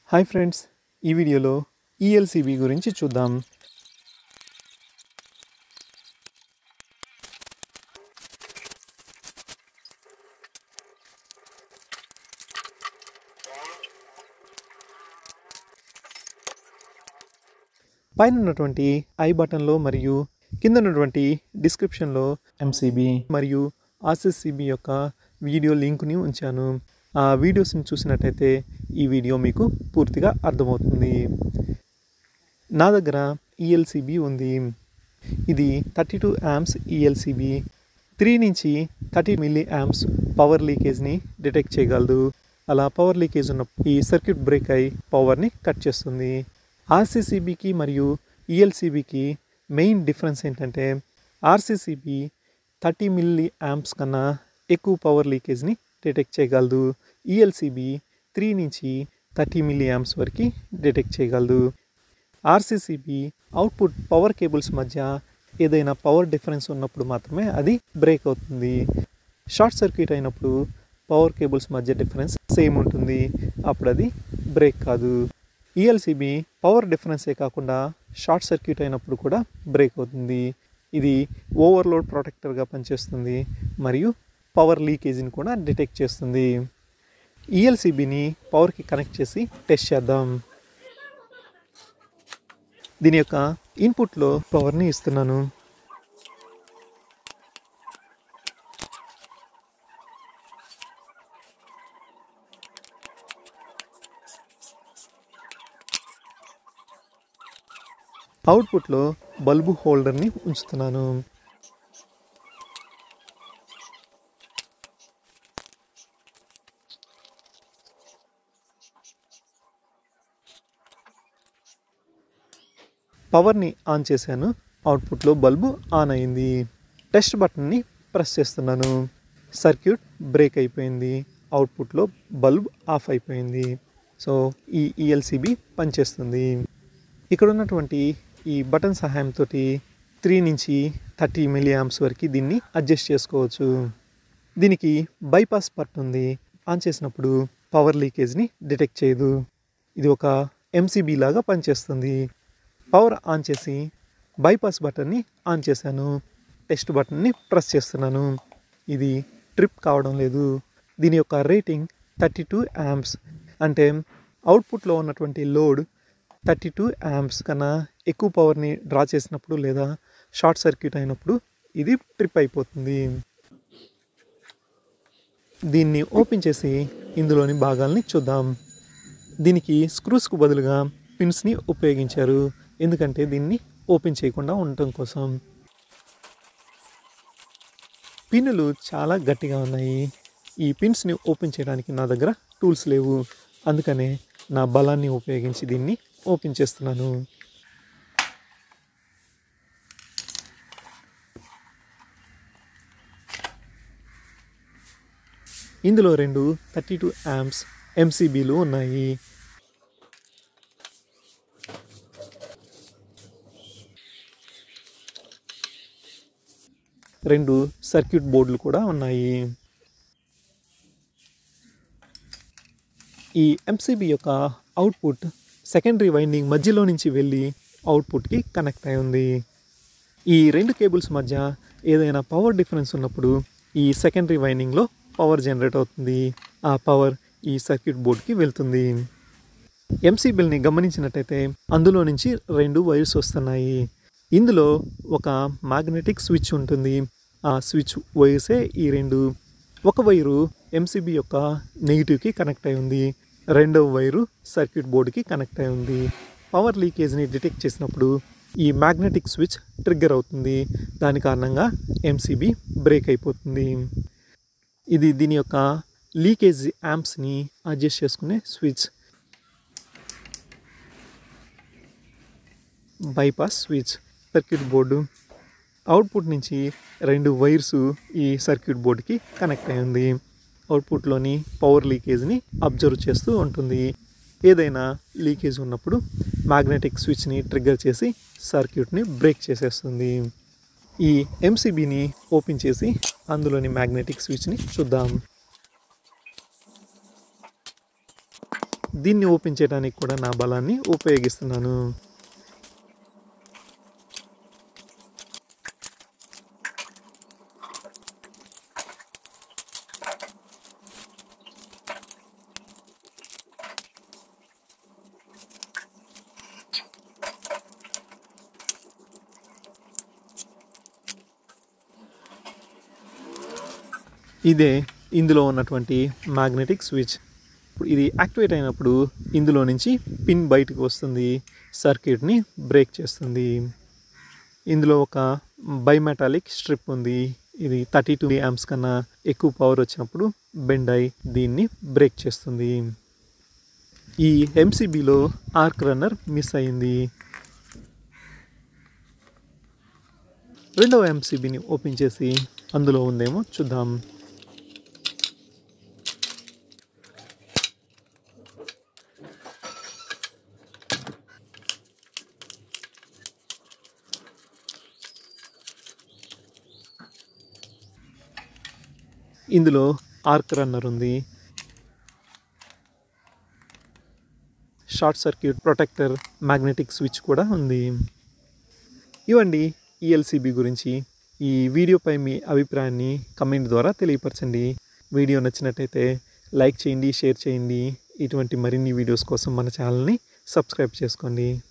hi friends ఈ వీడియోలో ఈఎల్సిబి గురించి చూద్దాం పైన ఉన్నటువంటి ఐ బటన్లో మరియు కింద ఉన్నటువంటి డిస్క్రిప్షన్లో ఎంసీబీ మరియు ఆర్సిసిబి యొక్క వీడియో లింక్ని ఉంచాను ఆ వీడియోస్ని చూసినట్టయితే ఈ వీడియో మీకు పూర్తిగా అర్థమవుతుంది నా దగ్గర ఈఎల్సిబి ఉంది ఇది thirty two amps ELCB three నుంచి థర్టీ మిల్లీ యామ్స్ పవర్ లీకేజ్ని డిటెక్ట్ చేయగలదు అలా పవర్ లీకేజ్ ఉన్న ఈ సర్క్యూట్ బ్రేక్ అయి పవర్ని కట్ చేస్తుంది ఆర్సీసీబీకి మరియు ఈఎల్సీబీకి మెయిన్ డిఫరెన్స్ ఏంటంటే ఆర్సీసీబీ థర్టీ మిల్లీ యాంప్స్ కన్నా ఎక్కువ పవర్ లీకేజ్ని డిటెక్ట్ చేయగలదు ఈఎల్సీబీ త్రీ నుంచి థర్టీ మిల్లీ యాంప్స్ వరకు డిటెక్ట్ చేయగలదు ఆర్సీసీబీ అవుట్పుట్ పవర్ కేబుల్స్ మధ్య ఏదైనా పవర్ డిఫరెన్స్ ఉన్నప్పుడు మాత్రమే అది బ్రేక్ అవుతుంది షార్ట్ సర్క్యూట్ అయినప్పుడు పవర్ కేబుల్స్ మధ్య డిఫరెన్స్ సేమ్ ఉంటుంది అప్పుడు అది బ్రేక్ కాదు ఈఎల్సిబి పవర్ డిఫరెన్సే కాకుండా షార్ట్ సర్క్యూట్ అయినప్పుడు కూడా బ్రేక్ అవుతుంది ఇది ఓవర్లోడ్ ప్రొటెక్టర్గా పనిచేస్తుంది మరియు పవర్ లీకేజీని కూడా డిటెక్ట్ చేస్తుంది ఈఎల్సిబిని పవర్కి కనెక్ట్ చేసి టెస్ట్ చేద్దాం దీని యొక్క ఇన్పుట్లో పవర్ని ఇస్తున్నాను అవుట్పుట్లో బల్బు హోల్డర్ని ఉంచుతున్నాను పవర్ని ఆన్ చేశాను అవుట్పుట్లో బల్బు ఆన్ అయింది టెస్ట్ బటన్ని ప్రెస్ చేస్తున్నాను సర్క్యూట్ బ్రేక్ అయిపోయింది అవుట్పుట్లో బల్బ్ ఆఫ్ అయిపోయింది సో ఈ ఈఎల్సిబి పనిచేస్తుంది ఇక్కడ ఉన్నటువంటి ఈ బటన్ సహాయంతో త్రీ నుంచి థర్టీ మిల్లీ ఆమ్స్ వరకు దీన్ని అడ్జస్ట్ చేసుకోవచ్చు దీనికి బైపాస్ బటన్ ఉంది ఆన్ చేసినప్పుడు పవర్ లీకేజ్ని డిటెక్ట్ చేయదు ఇది ఒక ఎంసీబీ లాగా పనిచేస్తుంది పవర్ ఆన్ చేసి బైపాస్ బటన్ని ఆన్ చేశాను టెస్ట్ బటన్ని ప్రెస్ చేస్తున్నాను ఇది ట్రిప్ కావడం లేదు దీని యొక్క రేటింగ్ థర్టీ టూ యామ్స్ అంటే అవుట్పుట్లో ఉన్నటువంటి లోడ్ థర్టీ టూ యామ్స్ కన్నా ఎక్కువ పవర్ని డ్రా చేసినప్పుడు లేదా షార్ట్ సర్క్యూట్ అయినప్పుడు ఇది ట్రిప్ అయిపోతుంది దీన్ని ఓపెన్ చేసి ఇందులోని భాగాల్ని చూద్దాం దీనికి స్క్రూస్కు బదులుగా పిన్స్ని ఉపయోగించారు ఎందుకంటే దీన్ని ఓపెన్ చేయకుండా ఉండటం కోసం పిన్నులు చాలా గట్టిగా ఉన్నాయి ఈ పిన్స్ని ఓపెన్ చేయడానికి నా దగ్గర టూల్స్ లేవు అందుకనే నా బలాన్ని ఉపయోగించి దీన్ని ఓపెన్ చేస్తున్నాను ఇందులో రెండు థర్టీ టూ యామ్స్ ఎంసీబీలు ఉన్నాయి రెండు సర్క్యూట్ బోర్డులు కూడా ఉన్నాయి ఈ ఎంసీబీ యొక్క అవుట్పుట్ సెకండరీ వైండింగ్ మధ్యలో నుంచి వెళ్ళి అవుట్పుట్కి కనెక్ట్ అయి ఉంది ఈ రెండు కేబుల్స్ మధ్య ఏదైనా పవర్ డిఫరెన్స్ ఉన్నప్పుడు ఈ సెకండరీ వైండింగ్లో పవర్ జనరేట్ అవుతుంది ఆ పవర్ ఈ సర్క్యూట్ బోర్డ్కి వెళ్తుంది ఎంసీబీల్ని గమనించినట్టయితే అందులో నుంచి రెండు వైర్స్ వస్తున్నాయి ఇందులో ఒక మ్యాగ్నెటిక్ స్విచ్ ఉంటుంది ఆ స్విచ్ వైర్సే ఈ రెండు ఒక వైరు ఎంసీబీ యొక్క నెగిటివ్కి కనెక్ట్ అయి ఉంది రెండవ వైరు సర్క్యూట్ బోర్డుకి కనెక్ట్ అయి ఉంది పవర్ లీకేజ్ని డిటెక్ట్ చేసినప్పుడు ఈ మ్యాగ్నెటిక్ స్విచ్ ట్రిగ్గర్ అవుతుంది దాని కారణంగా ఎంసీబీ బ్రేక్ అయిపోతుంది ఇది దీని యొక్క లీకేజ్ యాంప్స్ని అడ్జస్ట్ చేసుకునే switch bypass switch circuit board output నుంచి రెండు వైర్స్ ఈ సర్క్యూట్ బోర్డుకి కనెక్ట్ అయి ఉంది అవుట్పుట్లోని పవర్ లీకేజ్ని అబ్జర్వ్ చేస్తూ ఉంటుంది ఏదైనా లీకేజ్ ఉన్నప్పుడు మ్యాగ్నెటిక్ స్విచ్ని ట్రిగ్గర్ చేసి సర్క్యూట్ని బ్రేక్ చేసేస్తుంది ఈ ఎంసీబీని ఓపెన్ చేసి అందులోని మ్యాగ్నెటిక్ స్విచ్ని చూద్దాం దీన్ని ఓపెన్ చేయడానికి కూడా నా బలాన్ని ఉపయోగిస్తున్నాను ఇదే ఇందులో ఉన్నటువంటి మ్యాగ్నెటిక్ స్విచ్ ఇప్పుడు ఇది యాక్టివేట్ అయినప్పుడు ఇందులో నుంచి పిన్ బయటకు వస్తుంది సర్క్యూట్ని బ్రేక్ చేస్తుంది ఇందులో ఒక బైమెటాలిక్ స్ట్రిప్ ఉంది ఇది థర్టీ టూ యామ్స్ కన్నా ఎక్కువ పవర్ వచ్చినప్పుడు బెండ్ అయి దీన్ని బ్రేక్ చేస్తుంది ఈ ఎంసీబీలో ఆర్క్ రన్నర్ మిస్ అయింది రెండవ ఎంసీబీని ఓపెన్ చేసి అందులో ఉందేమో చూద్దాం ఇందులో ఆర్క్ రన్నర్ ఉంది short circuit protector magnetic switch కూడా ఉంది ఇవండి ఈఎల్సిబి గురించి ఈ వీడియోపై మీ అభిప్రాయాన్ని కమెంట్ ద్వారా తెలియపరచండి వీడియో నచ్చినట్టయితే లైక్ చేయండి షేర్ చేయండి ఇటువంటి మరిన్ని వీడియోస్ కోసం మన ఛానల్ని సబ్స్క్రైబ్ చేసుకోండి